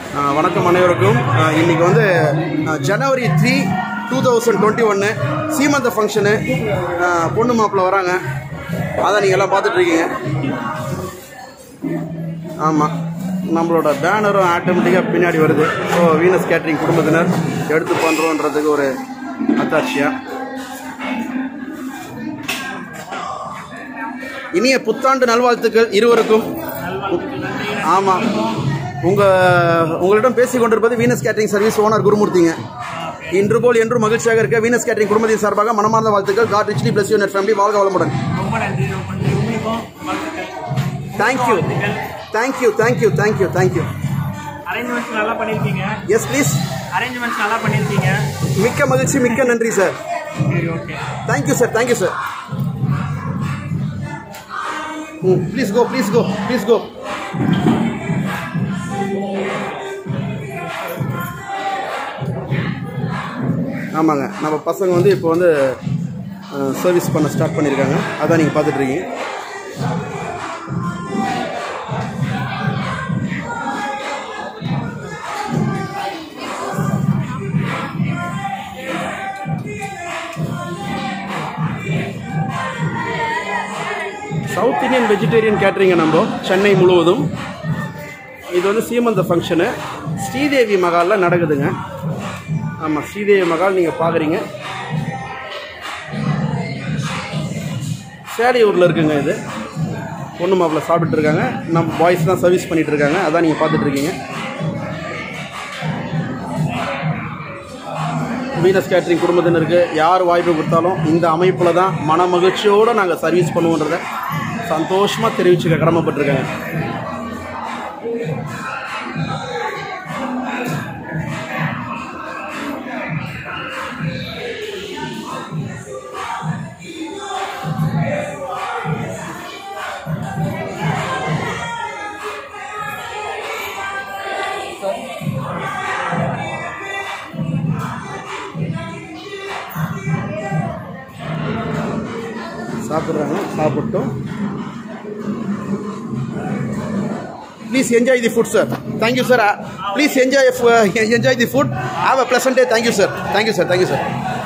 அஹ், வணக்கம் அனைவருக்கும் அஹ், இன்னைக்கு வந்து அஹ், ஜனவரி த்ரீ டூ தௌசண்ட் டுவெண்ட்டி ஒன்று சீமந்த ஃபங்க்ஷனு பொண்ணு மாப்பிள்ளை வராங்க அதை நீங்கள் எல்லாம் பார்த்துட்டு இருக்கீங்க ஆமாம் நம்மளோட பேனரும் ஆட்டோமேட்டிக்காக பின்னாடி வருது ஸோ வீனஸ் கேட்ரிங் குடும்பத்தினர் எடுத்து பண்ணுறோன்றதுக்கு ஒரு அத்தாட்சியாக இனிய புத்தாண்டு நல்வாழ்த்துக்கள் இருவருக்கும் ஆமாம் உங்கள் உங்களிடம் பேசிக் கொண்டிருப்பது வீனஸ் கேட்டரிங் சர்வீஸ் ஓனர் குருமூர்த்திங்க இன்று போல் என்றும் மகிழ்ச்சியாக இருக்க வீனஸ் கேட்டரிங் குடும்பத்தின் சார்பாக மனமார்ந்த வாழ்த்துக்கள் God richly bless unit family வாழ்க வளமுடன் ரொம்ப நன்றி ரொம்ப நன்றி உங்களுக்கும் வாழ்த்துக்கள் thank you thank you thank you thank you thank you arrangements நல்லா பண்ணியிருக்கீங்க எஸ் ப்ளீஸ் அரேஞ்ச்மெண்ட்ஸ் நல்லா பண்ணியிருக்கீங்க மிக்க மகிழ்ச்சி மிக்க நன்றி சார் சரி okay thank you sir thank you sir ம் please go please go please go ஆமாங்க நம்ம பசங்க வந்து இப்போ வந்து சர்வீஸ் பண்ண ஸ்டார்ட் பண்ணியிருக்காங்க அதான் நீங்கள் பார்த்துட்டு இருக்கீங்க சவுத் இந்தியன் வெஜிடேரியன் கேட்ரிங்க நம்ம சென்னை முழுவதும் இது வந்து சீமந்த ஃபங்க்ஷனு ஸ்ரீதேவி மகாலில் நடக்குதுங்க ஆமாம் ஸ்ரீதேவி மகால் நீங்கள் பார்க்குறீங்க சேலையூரில் இருக்குங்க இது பொண்ணு மாப்பிள்ள சாப்பிட்டுட்டு இருக்காங்க நம்ம பாய்ஸ் தான் சர்வீஸ் பண்ணிட்டு இருக்காங்க அதான் நீங்கள் பார்த்துட்டு இருக்கீங்க வீனஸ் கேட்ரிங் குடும்பத்தினருக்கு யார் வாய்ப்பு கொடுத்தாலும் இந்த அமைப்பில் தான் மன மகிழ்ச்சியோடு நாங்கள் சர்வீஸ் பண்ணுவோன்றதை சந்தோஷமாக தெரிவிச்சுக்க கடமைப்பட்டிருக்காங்க சாப்பிட்றாங்க சாப்பிட்டோம் please enjoy the food sir thank you sir please enjoy enjoy the food have a pleasant day thank you sir thank you sir thank you sir